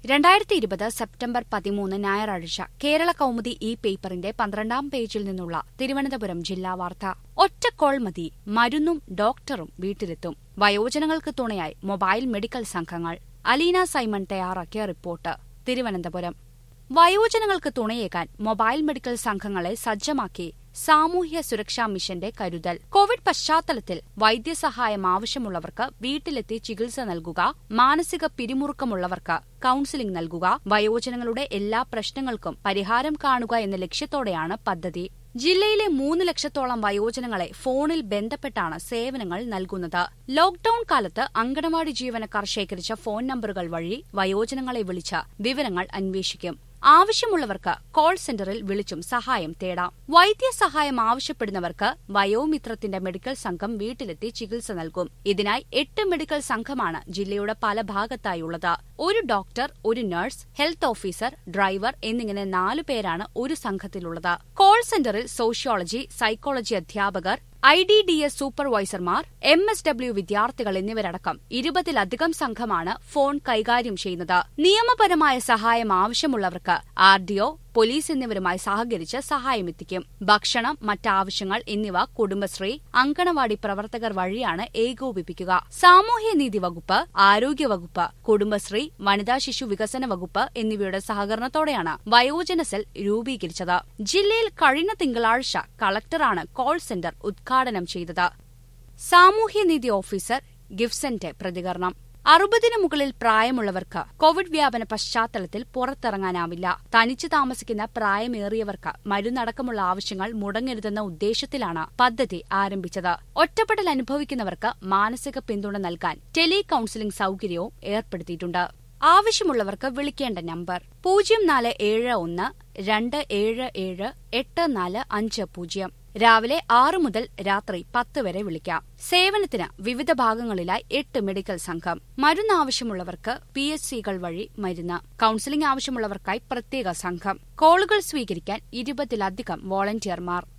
രണ്ടായിരത്തി ഇരുപത് സെപ്റ്റംബർ പതിമൂന്ന് ഞായറാഴ്ച കേരള കൗമുദി ഈ പേപ്പറിന്റെ പന്ത്രണ്ടാം പേജിൽ നിന്നുള്ള തിരുവനന്തപുരം ജില്ലാ വാർത്ത ഒറ്റക്കോൾ മതി മരുന്നും ഡോക്ടറും വീട്ടിലെത്തും വയോജനങ്ങൾക്ക് തുണയായി മൊബൈൽ മെഡിക്കൽ സംഘങ്ങൾ അലീന സൈമൺ തയ്യാറാക്കിയ റിപ്പോർട്ട് തിരുവനന്തപുരം വയോജനങ്ങൾക്ക് തുണയേകാൻ മൊബൈൽ മെഡിക്കൽ സംഘങ്ങളെ സജ്ജമാക്കി സാമൂഹ്യ സുരക്ഷാ മിഷന്റെ കരുതൽ കോവിഡ് പശ്ചാത്തലത്തിൽ വൈദ്യസഹായം ആവശ്യമുള്ളവർക്ക് വീട്ടിലെത്തി ചികിത്സ നൽകുക മാനസിക പിരിമുറുക്കമുള്ളവർക്ക് കൌൺസിലിംഗ് നൽകുക വയോജനങ്ങളുടെ എല്ലാ പ്രശ്നങ്ങൾക്കും പരിഹാരം കാണുക എന്ന ലക്ഷ്യത്തോടെയാണ് പദ്ധതി ജില്ലയിലെ മൂന്ന് ലക്ഷത്തോളം വയോജനങ്ങളെ ഫോണിൽ ബന്ധപ്പെട്ടാണ് സേവനങ്ങൾ നൽകുന്നത് ലോക്ഡൌൺ കാലത്ത് അങ്കണവാടി ജീവനക്കാർ ശേഖരിച്ച ഫോൺ നമ്പറുകൾ വഴി വയോജനങ്ങളെ വിളിച്ച് വിവരങ്ങൾ അന്വേഷിക്കും ആവശ്യമുള്ളവർക്ക് കോൾ സെന്ററിൽ വിളിച്ചും സഹായം തേടാം വൈദ്യസഹായം ആവശ്യപ്പെടുന്നവർക്ക് വയോമിത്രത്തിന്റെ മെഡിക്കൽ സംഘം വീട്ടിലെത്തി ചികിത്സ നൽകും ഇതിനായി എട്ട് മെഡിക്കൽ സംഘമാണ് ജില്ലയുടെ പല ഭാഗത്തായുള്ളത് ഒരു ഡോക്ടർ ഒരു നഴ്സ് ഹെൽത്ത് ഓഫീസർ ഡ്രൈവർ എന്നിങ്ങനെ നാലു പേരാണ് ഒരു സംഘത്തിലുള്ളത് കോൾ സെന്ററിൽ സോഷ്യോളജി സൈക്കോളജി അധ്യാപകർ ഐ ഡി ഡി എസ് സൂപ്പർവൈസർമാർ എം എസ് ഡബ്ല്യു വിദ്യാർത്ഥികൾ എന്നിവരടക്കം ഇരുപതിലധികം സംഘമാണ് ഫോൺ കൈകാര്യം ചെയ്യുന്നത് നിയമപരമായ സഹായം ആവശ്യമുള്ളവർക്ക് ആർ ഡി ഒ പോലീസ് എന്നിവരുമായി സഹകരിച്ച് സഹായമെത്തിക്കും ഭക്ഷണം മറ്റാവശ്യങ്ങൾ എന്നിവ കുടുംബശ്രീ അങ്കണവാടി പ്രവർത്തകർ വഴിയാണ് ഏകോപിപ്പിക്കുക സാമൂഹ്യനീതി വകുപ്പ് ആരോഗ്യവകുപ്പ് കുടുംബശ്രീ വനിതാ ശിശു വികസന വകുപ്പ് എന്നിവയുടെ സഹകരണത്തോടെയാണ് വയോജന സെൽ രൂപീകരിച്ചത് ജില്ലയിൽ കഴിഞ്ഞ തിങ്കളാഴ്ച കളക്ടറാണ് കോൾ സെന്റർ ഉദ്ഘാടനം ചെയ്തത് സാമൂഹ്യനീതി ഓഫീസർ ഗിഫ്സന്റെ പ്രതികരണം അറുപതിനു മുകളിൽ പ്രായമുള്ളവർക്ക് കോവിഡ് വ്യാപന പശ്ചാത്തലത്തിൽ പുറത്തിറങ്ങാനാവില്ല തനിച്ചു താമസിക്കുന്ന പ്രായമേറിയവർക്ക് മരുന്നടക്കമുള്ള ആവശ്യങ്ങൾ മുടങ്ങരുതെന്ന ഉദ്ദേശത്തിലാണ് പദ്ധതി ആരംഭിച്ചത് ഒറ്റപ്പെടൽ അനുഭവിക്കുന്നവർക്ക് മാനസിക പിന്തുണ നൽകാൻ ടെലി കൌൺസിലിംഗ് സൌകര്യവും ഏർപ്പെടുത്തിയിട്ടുണ്ട് ആവശ്യമുള്ളവർക്ക് വിളിക്കേണ്ട നമ്പർ പൂജ്യം നാല് ഏഴ് ഒന്ന് രണ്ട് ഏഴ് ഏഴ് എട്ട് നാല് അഞ്ച് പൂജ്യം രാവിലെ ആറ് മുതൽ രാത്രി പത്ത് വരെ വിളിക്കാം സേവനത്തിന് വിവിധ ഭാഗങ്ങളിലായി എട്ട് മെഡിക്കൽ സംഘം മരുന്ന് ആവശ്യമുള്ളവർക്ക് പി എച്ച് സികൾ വഴി മരുന്ന് കൌൺസിലിംഗ് ആവശ്യമുള്ളവർക്കായി പ്രത്യേക സംഘം കോളുകൾ സ്വീകരിക്കാൻ ഇരുപതിലധികം വോളണ്ടിയർമാർ